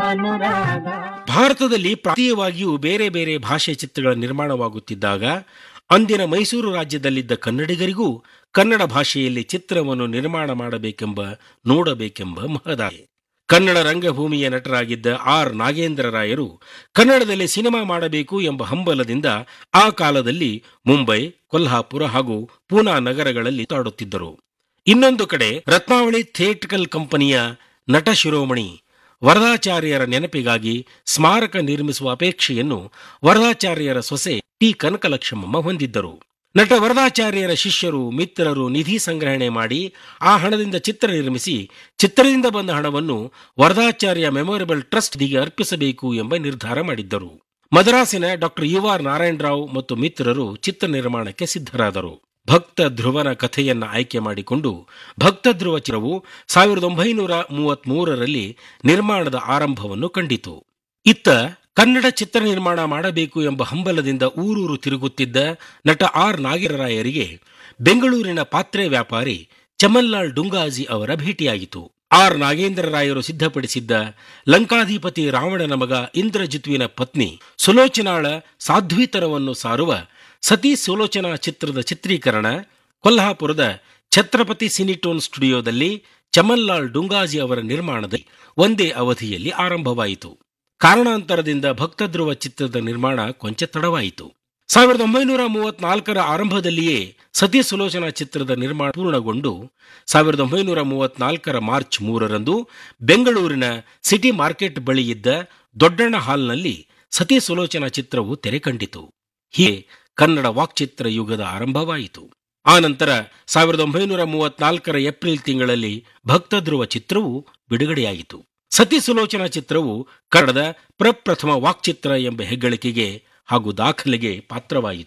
ಅನುರಾಗ ಭಾರತದಲ್ಲಿ ಪ್ರಾಂತೀಯವಾಗಿಯೂ ಬೇರೆ ಬೇರೆ ಭಾಷೆ ಚಿತ್ರಗಳ ನಿರ್ಮಾಣವಾಗುತ್ತಿದ್ದಾಗ ಅಂದಿನ ಮೈಸೂರು ರಾಜ್ಯದಲ್ಲಿದ್ದ ಕನ್ನಡಿಗರಿಗೂ ಕನ್ನಡ ಭಾಷೆಯಲ್ಲಿ ಚಿತ್ರವನ್ನು ನಿರ್ಮಾಣ ಮಾಡಬೇಕೆಂಬ ನೋಡಬೇಕೆಂಬ ಮಹದಾಯೆ ಕನ್ನಡ ರಂಗಭೂಮಿಯ ನಟರಾಗಿದ್ದ ಆರ್ ನಾಗೇಂದ್ರ ರಾಯರು ಕನ್ನಡದಲ್ಲಿ ಸಿನಿಮಾ ಮಾಡಬೇಕು ಎಂಬ ಹಂಬಲದಿಂದ ಆ ಕಾಲದಲ್ಲಿ ಮುಂಬೈ ಕೊಲ್ಹಾಪುರ ಹಾಗೂ ಪೂನಾ ನಗರಗಳಲ್ಲಿ ತಾಡುತ್ತಿದ್ದರು ಇನ್ನೊಂದು ಕಡೆ ರತ್ನಾವಳಿ ಥಿಯೇಟ್ರಿಕಲ್ ಕಂಪನಿಯ ನಟ ಶಿರೋಮಣಿ ವರದಾಚಾರ್ಯರ ನೆನಪಿಗಾಗಿ ಸ್ಮಾರಕ ನಿರ್ಮಿಸುವ ಅಪೇಕ್ಷೆಯನ್ನು ವರದಾಚಾರ್ಯರ ಸೊಸೆ ಟಿ ಕನಕಲಕ್ಷ್ಮಮ್ಮ ಹೊಂದಿದ್ದರು ನಟ ವರದಾಚಾರ್ಯರ ಶಿಷ್ಯರು ಮಿತ್ರರು ನಿಧಿ ಸಂಗ್ರಹಣೆ ಮಾಡಿ ಆ ಹಣದಿಂದ ಚಿತ್ರ ನಿರ್ಮಿಸಿ ಚಿತ್ರದಿಂದ ಬಂದ ಹಣವನ್ನು ವರದಾಚಾರ್ಯ ಮೆಮೊರೇಬಲ್ ಟ್ರಸ್ಟ್ ಗೆ ಅರ್ಪಿಸಬೇಕು ಎಂಬ ನಿರ್ಧಾರ ಮಾಡಿದ್ದರು ಮದ್ರಾಸಿನ ಡಾಕ್ಟರ್ ಯು ಆರ್ ನಾರಾಯಣರಾವ್ ಮತ್ತು ಮಿತ್ರರು ಚಿತ್ರ ನಿರ್ಮಾಣಕ್ಕೆ ಸಿದ್ಧರಾದರು ಭಕ್ತ ಧ್ರುವನ ಕಥೆಯನ್ನ ಆಯ್ಕೆ ಮಾಡಿಕೊಂಡು ಭಕ್ತ ಧ್ರುವ ಚಿತ್ರವು ಸಾವಿರದ ಒಂಬೈನೂರ ಮೂವತ್ತ್ ಮೂರರಲ್ಲಿ ನಿರ್ಮಾಣದ ಆರಂಭವನ್ನು ಕಂಡಿತು ಇತ್ತ ಕನ್ನಡ ಚಿತ್ರ ನಿರ್ಮಾಣ ಮಾಡಬೇಕು ಎಂಬ ಹಂಬಲದಿಂದ ಊರೂರು ತಿರುಗುತ್ತಿದ್ದ ನಟ ಆರ್ ನಾಗೇರರಾಯರಿಗೆ ಬೆಂಗಳೂರಿನ ಪಾತ್ರೆ ವ್ಯಾಪಾರಿ ಚಮನ್ಲಾಲ್ ಡುಂಗಾಜಿ ಅವರ ಭೇಟಿಯಾಯಿತು ಆರ್ ನಾಗೇಂದ್ರ ರಾಯರು ಸಿದ್ಧಪಡಿಸಿದ್ದ ಲಂಕಾಧಿಪತಿ ರಾವಣನ ಮಗ ಇಂದ್ರಜಿತ್ವಿನ ಪತ್ನಿ ಸುಲೋಚನಾಳ ಸಾಧ್ವಿತನವನ್ನು ಸಾರುವ ಸತಿ ಸುಲೋಚನಾ ಚಿತ್ರದ ಚಿತ್ರೀಕರಣ ಕೊಲ್ಹಾಪುರದ ಛತ್ರಪತಿ ಸಿನಿಟೋನ್ ಸ್ಟುಡಿಯೋದಲ್ಲಿ ಚಮನ್ಲಾಲ್ ಡುಂಗಾಜಿ ಅವರ ನಿರ್ಮಾಣದಲ್ಲಿ ಒಂದೇ ಅವಧಿಯಲ್ಲಿ ಆರಂಭವಾಯಿತು ಕಾರಣಾಂತರದಿಂದ ಭಕ್ತಧ್ರುವ ಚಿತ್ರದ ನಿರ್ಮಾಣ ಕೊಂಚ ತಡವಾಯಿತು ಸಾವಿರದ ಒಂಬೈನೂರ ಮೂವತ್ನಾಲ್ಕರ ಆರಂಭದಲ್ಲಿಯೇ ಸತಿ ಸುಲೋಚನಾ ಚಿತ್ರದ ನಿರ್ಮಾಣ ಪೂರ್ಣಗೊಂಡು ಸಾವಿರದ ಒಂಬೈನೂರ ಮೂವತ್ನಾಲ್ಕರ ಮಾರ್ಚ್ ಮೂರರಂದು ಬೆಂಗಳೂರಿನ ಸಿಟಿ ಮಾರ್ಕೆಟ್ ಬಳಿ ಇದ್ದ ದೊಡ್ಡಣ್ಣ ಹಾಲ್ನಲ್ಲಿ ಸತಿ ಸುಲೋಚನಾ ಚಿತ್ರವು ತೆರೆ ಕಂಡಿತು ಹೀಗೆ ಕನ್ನಡ ವಾಕ್ಚಿತ್ರ ಯುಗದ ಆರಂಭವಾಯಿತು ಆನಂತರ ಸಾವಿರದ ಒಂಬೈನೂರ ಮೂವತ್ನಾಲ್ಕರ ಏಪ್ರಿಲ್ ತಿಂಗಳಲ್ಲಿ ಭಕ್ತಧ್ರುವ ಚಿತ್ರವು ಬಿಡುಗಡೆಯಾಯಿತು ಸತಿ ಸುಲೋಚನಾ ಚಿತ್ರವು ಕನ್ನಡದ ಪ್ರಪ್ರಥಮ ವಾಕ್ಚಿತ್ರ ಎಂಬ ಹೆಗ್ಗಳಿಕೆಗೆ ಹಾಗೂ ದಾಖಲೆಗೆ ಪಾತ್ರವಾಯಿತು